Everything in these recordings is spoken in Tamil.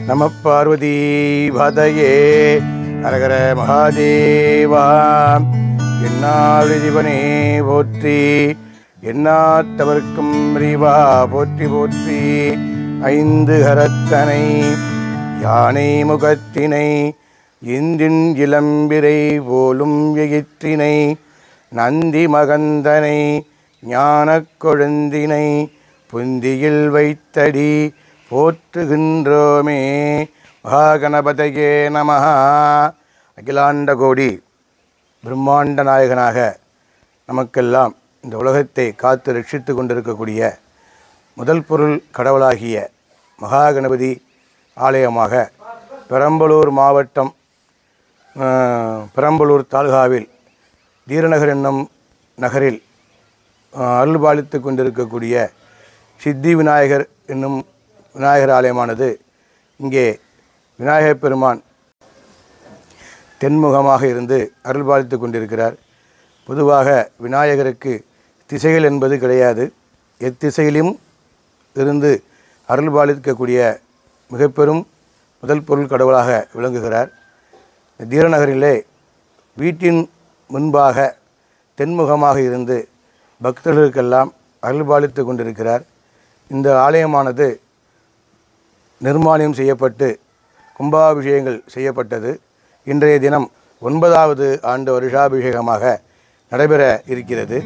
நம பார்வதி பதையே ஹரஹர மகாதேவா என்னால் ஜீவனே போற்றி எண்ணாத்தவர்க்கும் ரிவா போற்றி போற்றி ஐந்து கரத்தனை யானை முகத்தினை இந்தின் இளம்பிரை போலும் எயிற்றினை நந்தி மகந்தனை ஞானக் கொழுந்தினை புந்தியில் வைத்தடி போற்றுகின்றோமே மகாகணபதையே நமஹ அகிலாண்ட கோடி பிரம்மாண்ட நாயகனாக நமக்கெல்லாம் இந்த உலகத்தை காத்து ரட்சித்து கொண்டிருக்கக்கூடிய முதல் பொருள் கடவுளாகிய மகாகணபதி ஆலயமாக பெரம்பலூர் மாவட்டம் அஹ், பெரம்பலூர் தாலுகாவில் தீரநகர் என்னும் நகரில் அஹ், அருள்பாலித்து கொண்டிருக்கக்கூடிய சித்தி விநாயகர் என்னும் விநாயகர் ஆலயமானது இங்கே விநாயகர் பெருமான் தென்முகமாக இருந்து அருள்பாலித்து கொண்டிருக்கிறார் பொதுவாக விநாயகருக்கு திசைகள் என்பது கிடையாது எத்திசையிலும் இருந்து அருள்பாலிக்கக்கூடிய மிகப்பெரும் முதல் பொருள் கடவுளாக விளங்குகிறார் இந்த தீரநகரிலே வீட்டின் முன்பாக தென்முகமாக இருந்து பக்தர்களுக்கெல்லாம் அருள்பாலித்து கொண்டிருக்கிறார் இந்த ஆலயமானது நிர்மாணியம் செய்யப்பட்டு கும்பாபிஷேகங்கள் செய்யப்பட்டது இன்றைய தினம் ஒன்பதாவது ஆண்டு வருஷாபிஷேகமாக நடைபெற இருக்கிறது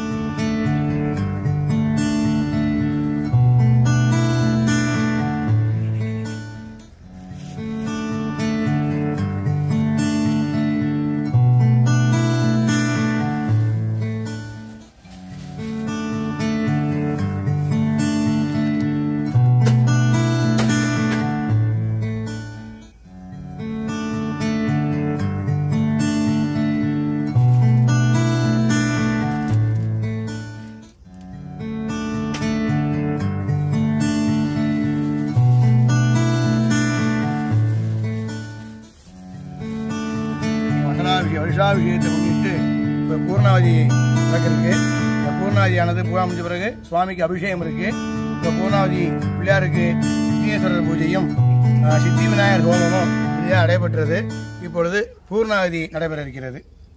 மண்டலாபிஷேக வருஷாபிஷேகத்தை முன்னிட்டு இப்போ பூர்ணாவதி நடக்கிறதுக்கு இந்த பூர்ணாவதியானது பூரா முடிஞ்ச பிறகு சுவாமிக்கு அபிஷேகம் இருக்கு இப்போ பூர்ணாவதி பிள்ளையாருக்கு விக்னேஸ்வரர் பூஜையும் ஆ, சித்தி விநாயகர் ஹோமமும் இங்கே நடைபெற்றது இப்பொழுது பூர்ணாவதி நடைபெற இருக்கிறது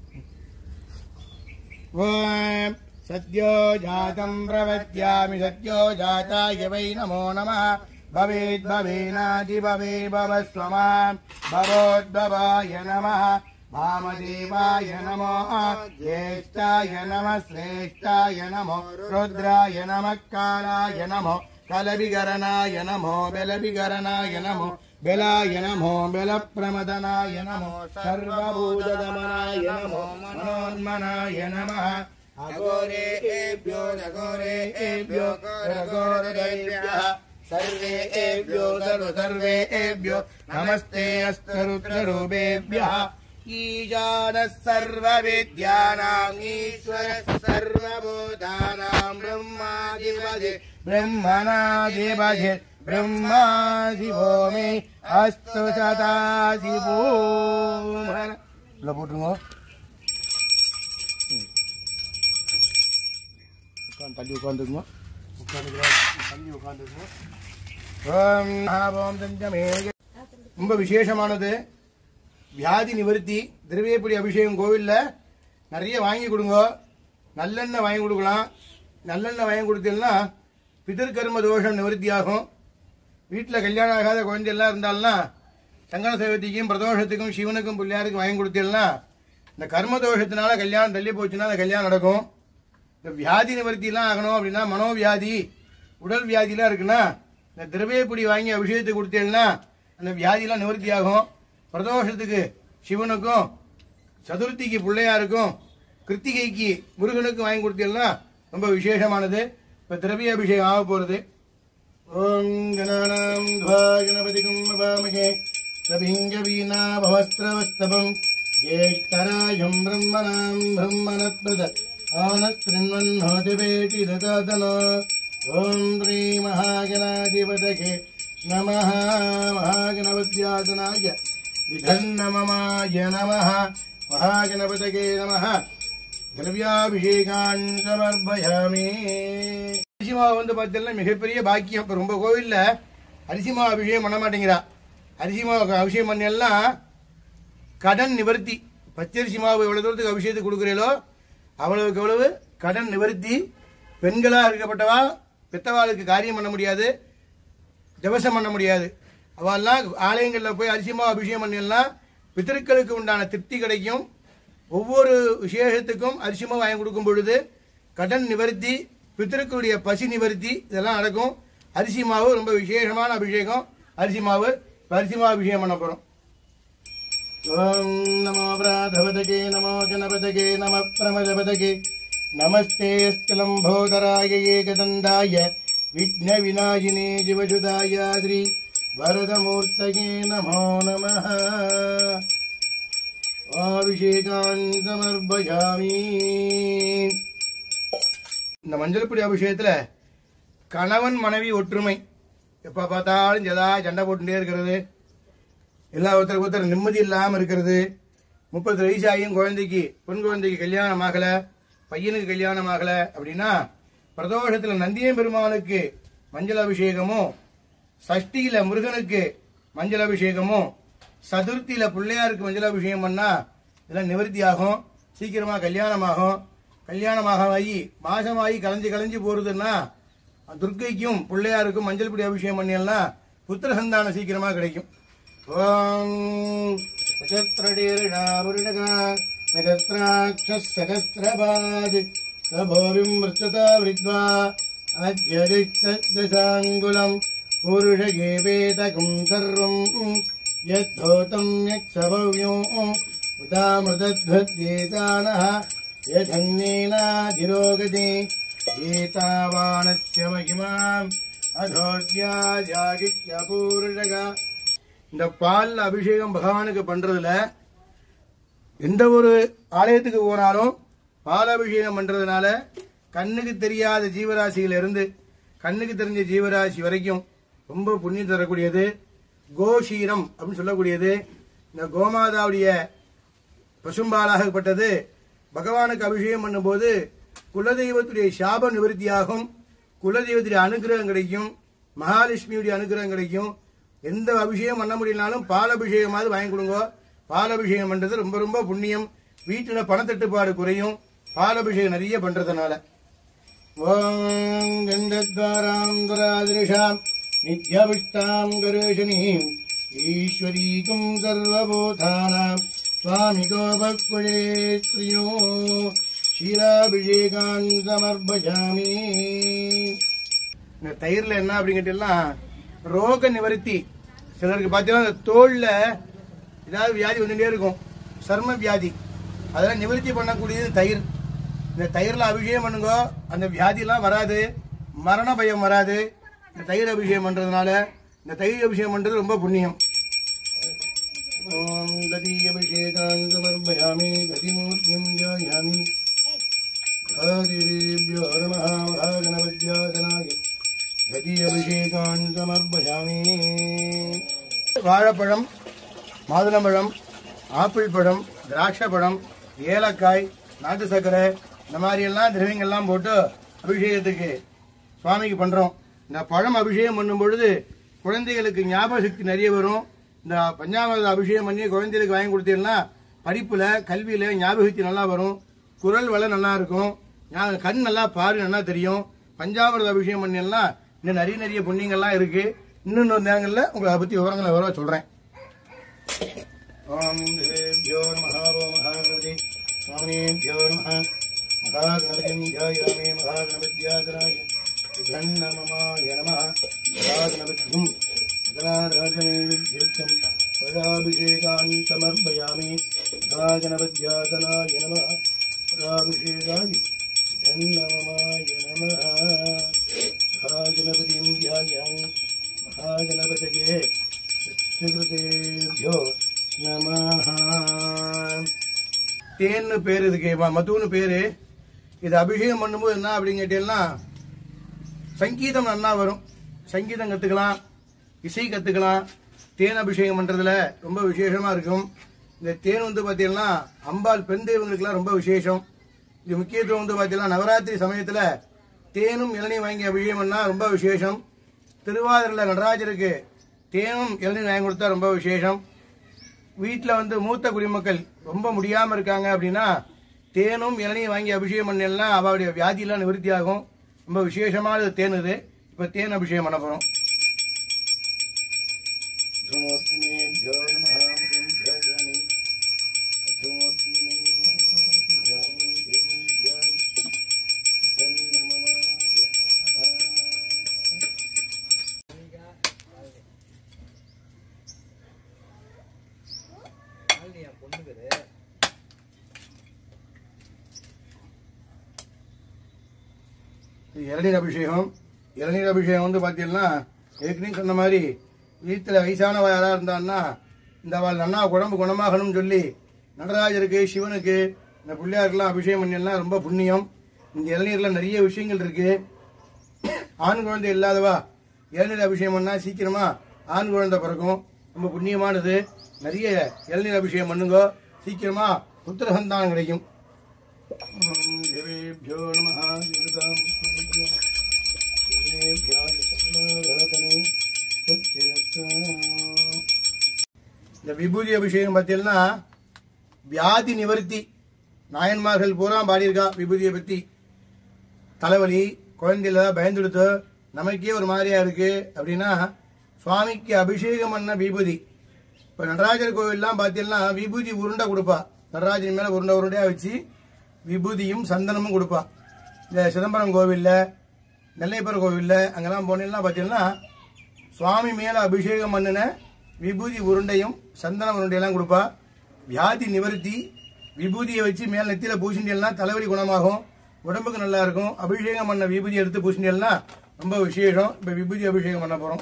ஓம் சத்யோ ஜாதம் பிரவத்யாமி சத்யோ ஜாதாய வை நமோ நம பவேத் பவேனாதி பவே பவஸ்வமாம் பவோத்பவாய நம வாமதேவாய நமோ ஜேஷ்டாய நம ஸ்ரேஷ்டாய நமோ ருத்ராய நம காலாய நமோ கலபிகரணாய நமோ பலபிகரணாய நமோ பலாய நமோ பலப்பிரமதனாய நமோ சர்வபூததமனாய நமோ மனோன்மனாய நமः अघोरेभ्यो नघोरेभ्यो रघोरेभ्यः सर्वेभ्यो सर्व सर्वेभ्यो नमस्ते अस्तरुद्ररूपेभ्यः ईशानः सर्वविद्यानाम् ईश्वरः सर्वभूतानां ब्रह्मादिपदे ब्रह्मणादिपदे ब्रह्मा शिवो मे अस्तु सदा शिवो உள்ள போட்டுருங்க உட்காந்து தள்ளி உட்காந்துக்குங்க உட்காந்துக்கிறோம் தள்ளி உட்காந்துக்குங்க ஓம் மகாபோம் தஞ்சமே ரொம்ப விசேஷமானது வியாதி நிவர்த்தி திரவியப்படி அபிஷேகம் கோவிலில் நிறைய வாங்கி கொடுங்க நல்லெண்ணெய் வாங்கி கொடுக்கலாம் நல்லெண்ணெய் வாங்கி கொடுத்தீங்கன்னா பிதற்கர்ம தோஷம் நிவர்த்தி ஆகும் வீட்டில் கல்யாணம் ஆகாத குழந்தை எல்லாம் இருந்தால்னா சங்கர சேவத்திக்கும் பிரதோஷத்துக்கும் சிவனுக்கும் பிள்ளையாருக்கும் வாங்கி கொடுத்தீங்கன்னா இந்த கர்ம தோஷத்தினால கல்யாணம் தள்ளி போச்சுன்னா அந்த கல்யாணம் நடக்கும் இந்த வியாதி நிவர்த்திலாம் ஆகணும் அப்படின்னா மனோவியாதி உடல் வியாதிலாம் இருக்குன்னா இந்த திரவியப்பொடி வாங்கி அபிஷேகத்துக்கு கொடுத்தீங்கன்னா அந்த வியாதிலாம் நிவர்த்தி ஆகும் பிரதோஷத்துக்கு சிவனுக்கும் சதுர்த்திக்கு பிள்ளையாருக்கும் கிருத்திகைக்கு முருகனுக்கும் வாங்கி கொடுத்தீங்கன்னா ரொம்ப விசேஷமானது இப்போ திரவிய அபிஷேகம் ஆக போகிறது ஓம் கணானாம் துவா கணபதிக்கும் நமாமகே கவிங்கவீனா பவஸ்திரவஸ்தபம் ஜேஷ்டராஜம் பிரம்மணாம் பிரம்மணத்வத ஆனஸ்திருண்வன்னோதிபேட்டி ததாதனோ ஓம் ஸ்ரீ மகாகணாதிபதகே நமः மகாகணபத்யாசனாய விதன்னமமாய நமः மகாகணபதகே நமः திரவியாபிஷேகான் சமர்ப்பயாமி அரிசி மாவு வந்து பார்த்தீங்கன்னா மிகப்பெரிய பாக்கியம் இப்போ ரொம்ப கோவிலில் அரிசி மாவு அபிஷேகம் பண்ண மாட்டேங்கிறா அரிசி மாவு அபிஷேகம் பண்ணியெல்லாம் கடன் நிவர்த்தி பச்சரிசி மாவு எவ்வளவு தூரத்துக்கு அபிஷேகத்துக்கு கொடுக்குறீங்களோ அவ்வளவுக்கு எவ்வளவு கடன் நிவர்த்தி பெண்களா இருக்கப்பட்டவா பெத்தவாளுக்கு காரியம் பண்ண முடியாது ஜபசம் பண்ண முடியாது அவெல்லாம் ஆலயங்களில் போய் அரிசி மாவு அபிஷேகம் பண்ணியெல்லாம் பித்தர்களுக்கு உண்டான திருப்தி கிடைக்கும் ஒவ்வொரு விசேஷத்துக்கும் அரிசி மாவு வாங்கி கொடுக்கும் பொழுது கடன் நிவர்த்தி பித்தர்களுடைய பசி நிவர்த்தி இதெல்லாம் நடக்கும் அரிசி மாவு ரொம்ப விசேஷமான அபிஷேகம் அரிசி மாவு இப்ப அரிசி மாவு அபிஷேகம் பண்ண போறோம் ஓம் நமோ பிராதபதகே நமோ கணபதகே நம பிரமதபதகே நமஸ்தே ஸ்தலம்போதராய ஏகதந்தாய விக்ன விநாயினே ஜிவசுதாய ஸ்ரீ வரதமூர்த்தகே நமோ நமः அபிஷேகான் சமர்ப்பயாமி இந்த மஞ்சள் பொடி அபிஷேகத்துல கணவன் மனைவி ஒற்றுமை எப்ப பார்த்தாலும் ஜதா சண்டை போட்டுட்டே இருக்கிறது எல்லா ஒருத்தருக்கு ஒருத்தர் நிம்மதி இல்லாம இருக்கிறது முப்பது வயசாகியும் குழந்தைக்கு பெண் குழந்தைக்கு கல்யாணம் ஆகல பையனுக்கு கல்யாணம் ஆகல அப்படின்னா பிரதோஷத்துல நந்தியம் பெருமானுக்கு மஞ்சள் அபிஷேகமும் சஷ்டியில முருகனுக்கு மஞ்சள் அபிஷேகமும் சதுர்த்தியில பிள்ளையாருக்கு மஞ்சள் அபிஷேகம் பண்ணா இதெல்லாம் நிவர்த்தி ஆகும் சீக்கிரமா கல்யாணம் ஆகும் கல்யாணமாக ஆகி மாசமாகி கலைஞ்சு கலைஞ்சு போறதுன்னா துர்க்கைக்கும் பிள்ளையாருக்கும் மஞ்சள் பொடி அபிஷேகம் பண்ணியெல்லாம் புத்திர சந்தானம் சீக்கிரமா கிடைக்கும் ஓம் சகஸ்ரடீர்ணாபுரிணகா சகஸ்ராட்சஸ் சகஸ்ரபாத் சபோவிம் மிருச்சதா வித்வா அத்யதிஷ்டதசாங்குலம் புருஷகே வேதகம் சர்வம் யத்தோதம் யக்ஷபவ்யோ உதாமிருதத்வத்யேதானः யதன்யேனாதிரோகதே ஏதாவானஸ்ய மகிமாம் அதோத்யா ஜாகித்ய பூருஷகா இந்த பால் அபிஷேகம் பகவானுக்கு பண்றதுல எந்த ஒரு ஆலயத்துக்கு போனாலும் பால் அபிஷேகம் பண்றதுனால கண்ணுக்கு தெரியாத ஜீவராசியில இருந்து கண்ணுக்கு தெரிஞ்ச ஜீவராசி வரைக்கும் ரொம்ப புண்ணியம் தரக்கூடியது கோஷீரம் அப்படின்னு சொல்லக்கூடியது இந்த கோமாதாவுடைய பசும்பாலாகப்பட்டது பகவானுக்கு அபிஷேகம் பண்ணும்போது குலதெய்வத்துடைய சாப நிவர்த்தியாகும் குலதெய்வத்துடைய அனுகிரகம் கிடைக்கும் மகாலட்சுமியுடைய அனுகிரகம் கிடைக்கும் எந்த அபிஷேகம் பண்ண முடியலனாலும் பால் அபிஷேகமாவது வாங்கி கொடுங்க பால் அபிஷேகம் பண்றது ரொம்ப ரொம்ப புண்ணியம் வீட்டுல பணத்தட்டுப்பாடு குறையும் பால் அபிஷேகம் நிறைய பண்றதுனால ஓம் கந்தத்வாராம் துராதிருஷாம் நித்யவிஷ்டாம் கருஷனீம் ஈஸ்வரீகும் சர்வபூதானாம் சுவாமிகோ பக்வழே ஸ்ரீயோ ஷீராபிஷேகான் சமர்ப்பஜாமி இந்த தயிர்ல என்ன அப்படிங்கிட்டா ரோக நிவர்த்தி சிலருக்கு பார்த்தீங்கன்னா இந்த தோல்ல ஏதாவது வியாதி வந்துட்டே இருக்கும் சர்ம வியாதி அதெல்லாம் நிவர்த்தி பண்ணக்கூடியது தயிர் இந்த தயிர்ல அபிஷேகம் பண்ணுங்க அந்த வியாதியெல்லாம் வராது மரண பயம் வராது இந்த தயிர் அபிஷேகம் பண்றதுனால இந்த தயிர் அபிஷேகம் பண்றது ரொம்ப புண்ணியம் ஓம் ததீயபிஷேகான் சமர்ப்பயாமி கதிமூர்த்தியம் ஜாயாமி ஆதிரேபியோ நமः மகாகணபத்யாதனாய கதியபிஷேகான் சமர்ப்பயாமி வாழைப்பழம் மாதுளம்பழம் ஆப்பிள் பழம் திராட்சை பழம் ஏலக்காய் நாட்டு சர்க்கரை இந்த மாதிரி எல்லாம் திரவியங்கள்லாம் போட்டு அபிஷேகத்துக்கு சுவாமிக்கு பண்றோம் இந்த பழம் அபிஷேகம் பண்ணும் பொழுது குழந்தைகளுக்கு ஞாபக சக்தி நிறைய வரும் இந்த பஞ்சாமிரத அபிஷேகம் பண்ணி குழந்தைகளுக்கு வாங்கி கொடுத்தீங்கன்னா படிப்புல கல்வியில ஞாபக சக்தி நல்லா வரும் குரல் வளம் நல்லா இருக்கும் ஞா- கண் நல்லா பாரு நல்லா தெரியும் பஞ்சாமிரத அபிஷேகம் பண்ணினா இன்னும் நிறைய நிறைய புண்ணியங்கள்லாம் இருக்கு இன்னும் நேரங்களில் உங்களுக்கு அதை பத்தி விவரங்களை விவரம் சொல்றேன் ஓம் தேவேபியோ நமः ஓம் மகாகணபதி சுவாமினேபியோ நமः மகாகணபதிம் தியாயாமி மகாகணபத்யாதராய விதன்னமமாய நமः மகாகணபதியும் கணாராஜனேபியம் பதாபிஷேகான் சமர்ப்பயாமி மகாகணபத்யாதனாய நமः பதாபிஷேகாதி தன்னமமாய நமः மகாகணபதிம் தியாயாமி மகாகணபதயே கிருதேபியோ நமஹ தேன்னு பேரு இதுக்கு ம- மதுன்னு பேரு இது அபிஷேகம் பண்ணும்போது என்ன அப்படின்னு கேட்டீங்கன்னா சங்கீதம் நல்லா வரும் சங்கீதம் கத்துக்கலாம் இசை கத்துக்கலாம் தேன் அபிஷேகம் பண்றதுல ரொம்ப விசேஷமா இருக்கும் இந்த தேன் வந்து பாத்தீங்கன்னா அம்பாள் பெண் தெய்வங்களுக்குலாம் ரொம்ப விசேஷம் இது முக்கியத்துவம் வந்து பாத்தீங்கன்னா நவராத்திரி சமயத்துல தேனும் இளநீர் வாங்கி அபிஷேகம் பண்ணா ரொம்ப விசேஷம் திருவாதிரில நடராஜருக்கு தேனும் இளநீர் வாங்கி கொடுத்தா ரொம்ப விசேஷம் வீட்டில் வந்து மூத்த குடிமக்கள் ரொம்ப முடியாமல் இருக்காங்க அப்படின்னா தேனும் இளநீர் வாங்கி அபிஷேகம் பண்ணலாம் அவருடைய வியாதியெல்லாம் நிவர்த்தி ஆகும் ரொம்ப விசேஷமான தேன் இது இப்போ தேன் அபிஷேகம் பண்ண போகிறோம் இது இளநீர் அபிஷேகம் இளநீர் அபிஷேகம் வந்து பார்த்தீங்கன்னா ஏற்கனவே சொன்ன மாதிரி வீட்டில் வயசானவ யாராக இருந்தான்னா இந்த அவள் நன்னா உடம்பு குணமாகணும்னு சொல்லி நடராஜருக்கு சிவனுக்கு இந்த பிள்ளையாருக்கெல்லாம் அபிஷேகம் பண்ணியெல்லாம் ரொம்ப புண்ணியம் இந்த இளநீர்ல நிறைய விஷயங்கள் இருக்கு ஆண் குழந்தை இல்லாதவா இளநீர் அபிஷேகம் பண்ணா சீக்கிரமா ஆண் குழந்தை பிறக்கும் ரொம்ப புண்ணியமானது நிறைய இளநீர் அபிஷேகம் பண்ணுங்க சீக்கிரமா புத்திர சந்தானம் கிடைக்கும் ஓம் தேவேभ्यो நமः ஜெகதாம் இந்த விபூதி அபிஷேகம் பார்த்தீங்கன்னா வியாதி நிவர்த்தி நாயன்மார்கள் பூரா பாடியிருக்கா விபூதியை பத்தி தலைவலி குழந்தையில பயந்துடுத்து நமக்கே ஒரு மாதிரியா இருக்கு அப்படின்னா சுவாமிக்கு அபிஷேகம் பண்ண விபூதி இப்ப நடராஜர் கோவில்லாம் பார்த்தீங்கன்னா விபூதி உருண்டை கொடுப்பா நடராஜன் மேல உருண்டை உருண்டையா வச்சு விபூதியும் சந்தனமும் கொடுப்பா இந்த சிதம்பரம் கோவில்ல நெல்லையப்பர் கோவில்ல அங்கெல்லாம் போனீங்கன்னா பார்த்தீங்கன்னா சுவாமி மேல அபிஷேகம் பண்ணின விபூதி உருண்டையும் சந்தன உருண்டையெல்லாம் கொடுப்பா வியாதி நிவர்த்தி விபூதியை வச்சு மேல் நெத்தியில பூசிண்டியல்னா தலைவலி குணமாகும் உடம்புக்கு நல்லா இருக்கும் அபிஷேகம் பண்ண விபூதி எடுத்து பூசிண்டியல்னா ரொம்ப விசேஷம் இப்ப விபூதி அபிஷேகம் பண்ண போறோம்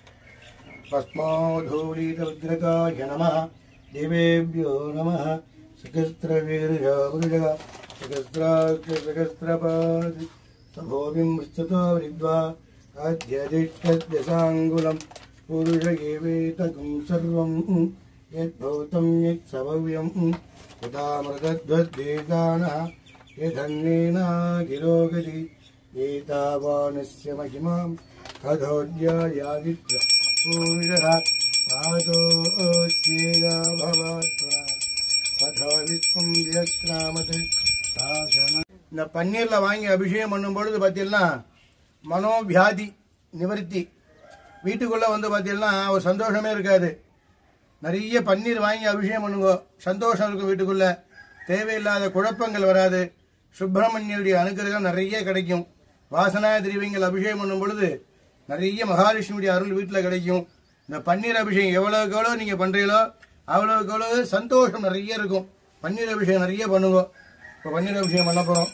भस्मोधूलितरुद्रकाय नमः देवेभ्यो नमः सकस्त्रवीर्यवृज सकस्राक्षसहस्रपाद सभोमिं स्तुतो विद्वा अध्यधिष्ठद्यसाङ्गुलम् पुरुष एवेतकं सर्वं यद्भूतं यत्सभव्यं यदामृतध्वद्वेदानः यधन्येनागिरोगति एतावानस्य महिमां कथोऽध्यायादित्य पूरुषः पादोच्चेगा भवात्मा कथो विश्वं व्यक्रामत् சாசன இந்த பன்னீர்ல வாங்கி அபிஷேகம் பண்ணும் பொழுது பார்த்தீங்கன்னா மனோவியாதி நிவர்த்தி வீட்டுக்குள்ள வந்து பார்த்தீங்கன்னா ஒரு சந்தோஷமே இருக்காது நிறைய பன்னீர் வாங்கி அபிஷேகம் பண்ணுங்க சந்தோஷம் இருக்கும் வீட்டுக்குள்ள தேவையில்லாத குழப்பங்கள் வராது சுப்பிரமணியருடைய அனுகிரகம் நிறைய கிடைக்கும் வாசனா திரவியங்கள் அபிஷேகம் பண்ணும் பொழுது நிறைய மகாலட்சுமியுடைய அருள் வீட்டில் கிடைக்கும் இந்த பன்னீர் அபிஷேகம் எவ்வளவுக்கு எவ்வளவு நீங்க பண்றீங்களோ அவ்வளவுக்கு எவ்வளவு சந்தோஷம் நிறைய இருக்கும் பன்னீர் அபிஷேகம் நிறைய பண்ணுங்க இப்போ பன்னீர் அபிஷேகம் பண்ண போறோம்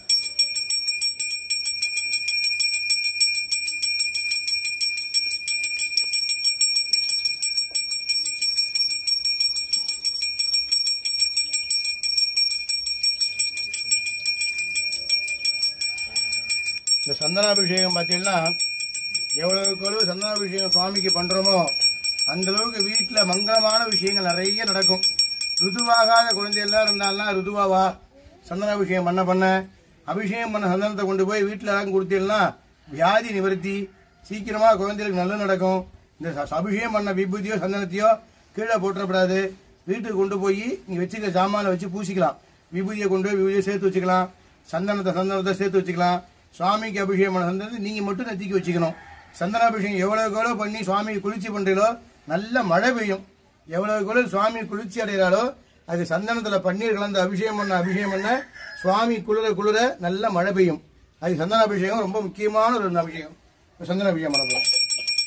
இந்த சந்தனாபிஷேகம் பார்த்தீங்கன்னா எவ்வளவுக்கு எவ்வளவு சந்தனாபிஷேகம் சுவாமிக்கு பண்றோமோ அந்த அளவுக்கு வீட்டுல மங்களமான விஷயங்கள் நிறைய நடக்கும் ருதுவாகாத குழந்தையெல்லாம் இருந்தாலும் ருதுவாவா சந்தனாபிஷேகம் பண்ண பண்ண அபிஷேகம் பண்ண சந்தனத்தை கொண்டு போய் வீட்டில் எல்லாம் கொடுத்தீங்கன்னா வியாதி நிவர்த்தி சீக்கிரமா குழந்தைகளுக்கு நல்லது நடக்கும் இந்த ச- அபிஷேகம் பண்ண விபூதியோ சந்தனத்தையோ கீழே போட்டுறப்படாது வீட்டுக்கு கொண்டு போய் நீங்க வச்சுக்க சாமானை வச்சு பூசிக்கலாம் விபூதியை கொண்டு போய் விபூதியை சேர்த்து வச்சுக்கலாம் சந்தனத்தை சந்தனத்தை சேர்த்து வச்சுக்கலாம் சுவாமிக்கு அபிஷேகம் பண்ண சந்தனத்தை நீங்க மட்டும் நெத்திக்கு வச்சுக்கணும் சந்தனாபிஷேகம் எவ்வளவுக்கு எவ்வளவு பண்ணி சுவாமிக்கு குளிர்ச்சி பண்றீங்களோ நல்ல மழை பெய்யும் எவ்வளவுக்கு எவ்வளவு சுவாமி குளிர்ச்சி அடைகிறாரோ அது சந்தனத்துல பன்னீர் கலந்து அபிஷேகம் பண்ண அபிஷேகம் பண்ண சுவாமி குளிர குளிர நல்ல மழை பெய்யும் அது சந்தன அபிஷேகம் ரொம்ப முக்கியமான ஒரு அபிஷேகம் இப்ப சந்தன அபிஷேகம் பண்ண போறோம்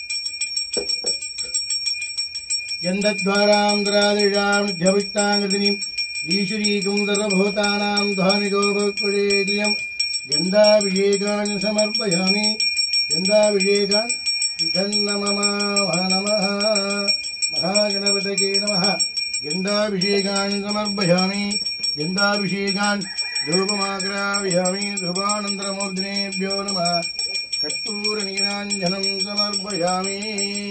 गन्धद्वारान्ध्रादिषामध्यवित्ताङ्गतिनिम् ईश्वरीकुन्दरभूतानाम् ध्वानिकोपकुलेक्रियम् गन्धाभिषेकान् समर्पयामि गन्धाभिषेकान् विधन्नमः नमः महागणपतये नमः गन्धाभिषेकान् समर्पयामि गन्धाभिषेकान् धूपमाग्रावयामि धूपानन्तरमूर्धनेभ्यो नमः कर्पूरनीराञ्जनम् समर्पयामि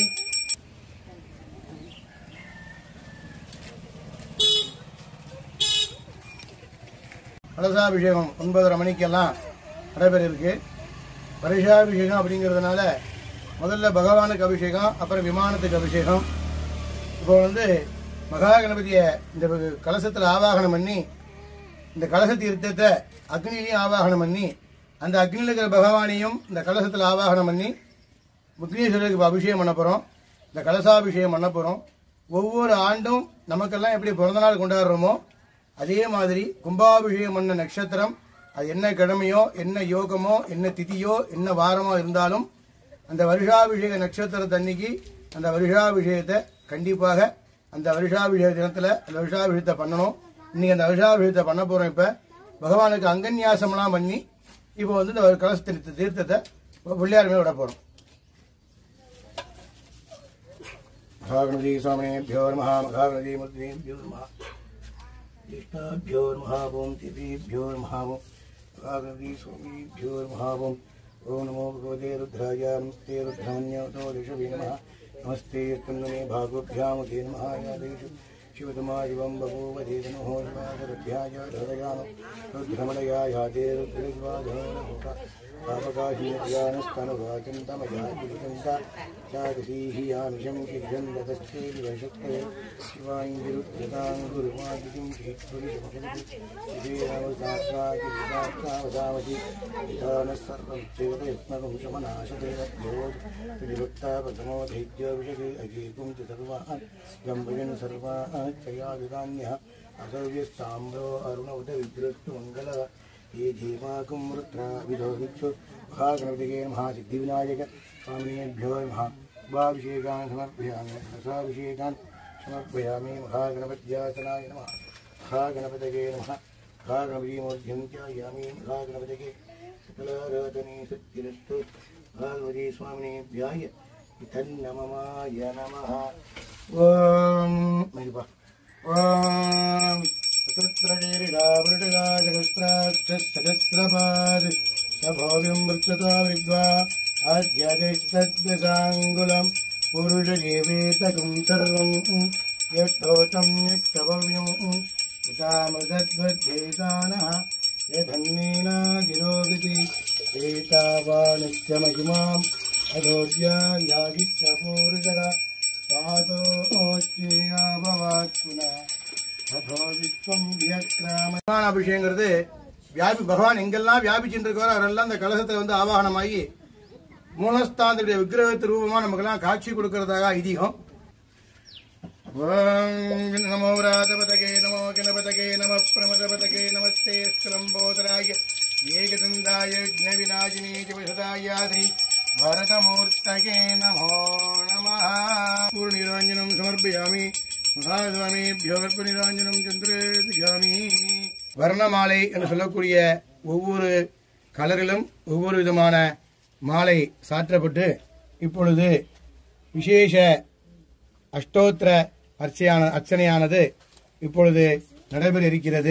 கலசாபிஷேகம் ஒன்பதரை மணிக்கெல்லாம் நடைபெற இருக்கு வருஷாபிஷேகம் அப்படிங்கிறதுனால முதல்ல பகவானுக்கு அபிஷேகம் அப்புறம் விமானத்துக்கு அபிஷேகம் இப்போ வந்து மகா கணபதியை இந்த கலசத்தில் ஆவாகனம் பண்ணி இந்த கலச தீர்த்தத்தை அக்னிலையும் ஆவாகனம் பண்ணி அந்த அக்னியில் இருக்கிற பகவானையும் இந்த கலசத்தில் ஆவாகனம் பண்ணி விக்னேஸ்வரருக்கு இப்ப அபிஷேகம் பண்ண போகிறோம் இந்த கலசாபிஷேகம் பண்ண போகிறோம் ஒவ்வொரு ஆண்டும் நமக்கெல்லாம் எப்படி பிறந்தநாள் கொண்டாடுறோமோ அதே மாதிரி கும்பாபிஷேகம் பண்ண நட்சத்திரம் அது என்ன கிழமையோ என்ன யோகமோ என்ன திதியோ என்ன வாரமோ இருந்தாலும் அந்த வருஷாபிஷேக நட்சத்திரத்தன்னைக்கு அந்த வருஷாபிஷேகத்தை கண்டிப்பாக அந்த வருஷாபிஷேக தினத்தில் அந்த வருஷாபிஷேகத்தை பண்ணணும் இன்னைக்கு அந்த வருஷாபிஷேகத்தை பண்ண போகிறோம் இப்போ பகவானுக்கு அங்கன்யாசம்லாம் பண்ணி இப்போ வந்து இந்த கலசத்தின் தீர்த்தத்தை பிள்ளையார் மேல விட போகிறோம் महागणपति स्वामिनेभ्यो नमः महागणपति मूर्तिभ्यो नमः ज्येष्ठाभ्यो नमः ओं तिथेभ्यो नमः ओं महागणपति स्वामिभ्यो नमः ओं ॐ नमो भगवते रुद्राय नमस्ते रुद्रान्योतो ऋषभे नमः नमस्ते स्कन्दमे भागोभ्यामुदे नमः यादेषु शिवतमादिवं बभूव देदनुः शिवादरभ्याय हृदयानो रुद्रमलयायादे रुद्रशिवाधनो पापकाहीनज्ञानस्तनुवाचिन्तमया गिरिकन्ता चादशीः यामिषं गिरिजन्दतश्चेदिवशक्ते शिवाङ्गिरुद्रतां गुरुमादितिं ीरामसात्मावसामति विधानः सर्वं चेतयत्नकं शमनाशदेवभक्तापतमो दैत्योभिषगे अजीकुं च सर्वान् गम्भीरन् सर्वान् चयादिदान्यः असव्यस्ताम्रो अरुणवद विद्रस्तु मङ्गलः ये धीमाकुं रुद्राविधो भिक्षु महागणपतिगे महासिद्धिविनायक स्वामिनेभ्यो नमः उपाभिषेकान् समर्पयामि रसाभिषेकान् समर्पयामि महागणपत्यासनाय नमः महागणपतये नमः महागणपतिमूर्ध्यं ध्यायामि महागणपतये सकलाराधने सत्यरस्तु भगवती स्वामिनेभ्याय इतन्नममाय नमः ॐ महिपा ॐ चतुस्रजीरिडावृटगाजगस्त्राक्षसहस्रपाद सभोव्यं वृक्षता विद्वा आध्यादिष्टद्दशाङ्गुलम् पुरुषजीवेतकं सर्वं यष्टोचं यक्षभव्यं पितामृतध्वज्येतानः यधन्येनाधिरोगति एतावानित्यमहिमाम् अधोद्यायागिच्च पूरुषः पादोच्चेयाभवात् पुनः பகவான் அபிஷேகங்கிறது வியாபி பகவான் எங்கெல்லாம் வியாபிச்சுட்டு இருக்காரோ அவரெல்லாம் அந்த கலசத்துல வந்து ஆவாகனமாகி மூலஸ்தானத்துடைய விக்கிரகத்து ரூபமா நமக்கெல்லாம் காட்சி கொடுக்கறதாக ஐதீகம் ஓம் நமோ ராதபதகே நமோ கணபதகே நம பிரமதபதகே நமஸ்தே ஸ்லம்போதராய ஏகதந்தாய விநாஜினே ஜபசதாயாதி भरतमूर्तये नमो नमः पूर्णिराञ्जनं समर्पयामि மகாஸ்வாமிபியோ கற்பனிராஞ்சனம் சந்திரேதியாமி வர்ணமாலை என்று சொல்லக்கூடிய ஒவ்வொரு கலரிலும் ஒவ்வொரு விதமான மாலை சாற்றப்பட்டு இப்பொழுது விசேஷ அஷ்டோத்திர அர்ச்சையான அர்ச்சனையானது இப்பொழுது நடைபெற இருக்கிறது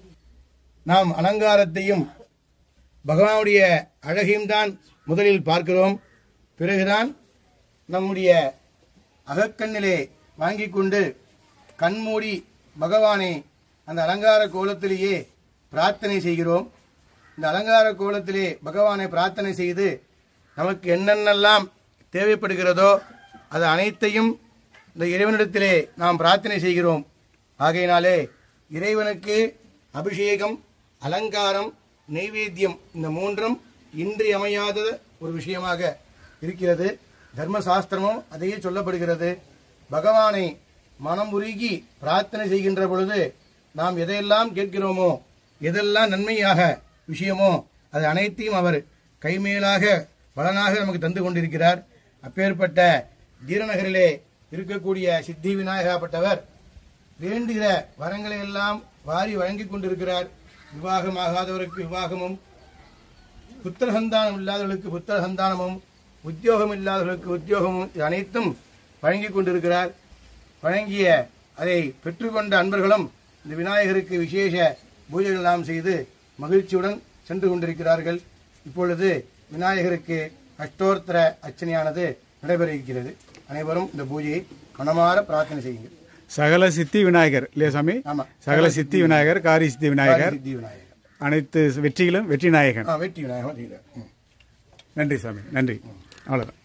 நாம் அலங்காரத்தையும் பகவானுடைய அழகையும் தான் முதலில் பார்க்கிறோம் பிறகுதான் நம்முடைய அகக்கண்ணிலே வாங்கிக் கொண்டு கண்மூடி பகவானை அந்த அலங்கார கோலத்திலேயே பிரார்த்தனை செய்கிறோம் இந்த அலங்கார கோலத்திலே பகவானை பிரார்த்தனை செய்து நமக்கு என்னென்னலாம் தேவைப்படுகிறதோ அது அனைத்தையும் இந்த இறைவனிடத்திலே நாம் பிரார்த்தனை செய்கிறோம் ஆகையினாலே இறைவனுக்கு அபிஷேகம் அலங்காரம் நெய்வேத்தியம் இந்த மூன்றும் இன்றியமையாத ஒரு விஷயமாக இருக்கிறது தர்மசாஸ்திரமும் அதையே சொல்லப்படுகிறது பகவானை மனம் உருகி பிரார்த்தனை செய்கின்ற பொழுது நாம் எதையெல்லாம் கேட்கிறோமோ எதெல்லாம் நன்மையாக விஷயமோ அது அனைத்தையும் அவர் கைமேலாக பலனாக நமக்கு தந்து கொண்டிருக்கிறார் அப்பேற்பட்ட தீரநகரிலே இருக்கக்கூடிய சித்தி விநாயகாப்பட்டவர் வேண்டுகிற வரங்களை எல்லாம் வாரி வழங்கிக் கொண்டிருக்கிறார் விவாகமாகாதவருக்கு விவாகமும் புத்திர சந்தானம் இல்லாதவர்களுக்கு புத்திர சந்தானமும் உத்தியோகம் இல்லாதவர்களுக்கு உத்தியோகமும் இது அனைத்தும் வழங்கிக் கொண்டிருக்கிறார் வழங்கிய அதை பெற்றுக்கொண்ட அன்பர்களும் இந்த விநாயகருக்கு விசேஷ பூஜைகள் எல்லாம் செய்து மகிழ்ச்சியுடன் சென்று கொண்டிருக்கிறார்கள் இப்பொழுது விநாயகருக்கு அஷ்டோத்தர அர்ச்சனையானது நடைபெற இருக்கிறது அனைவரும் இந்த பூஜையை மனமாற பிரார்த்தனை செய்யுங்கள் சகல சித்தி விநாயகர் இல்லையா சாமி ஆமா சகல சித்தி விநாயகர் காரி சித்தி விநாயகர் சித்தி விநாயகர் அனைத்து வெற்றிகளும் வெற்றி நாயகன் ஆ வெற்றி விநாயகர் செய்கிறார் ம். நன்றி சாமி நன்றி அவ்வளோதான்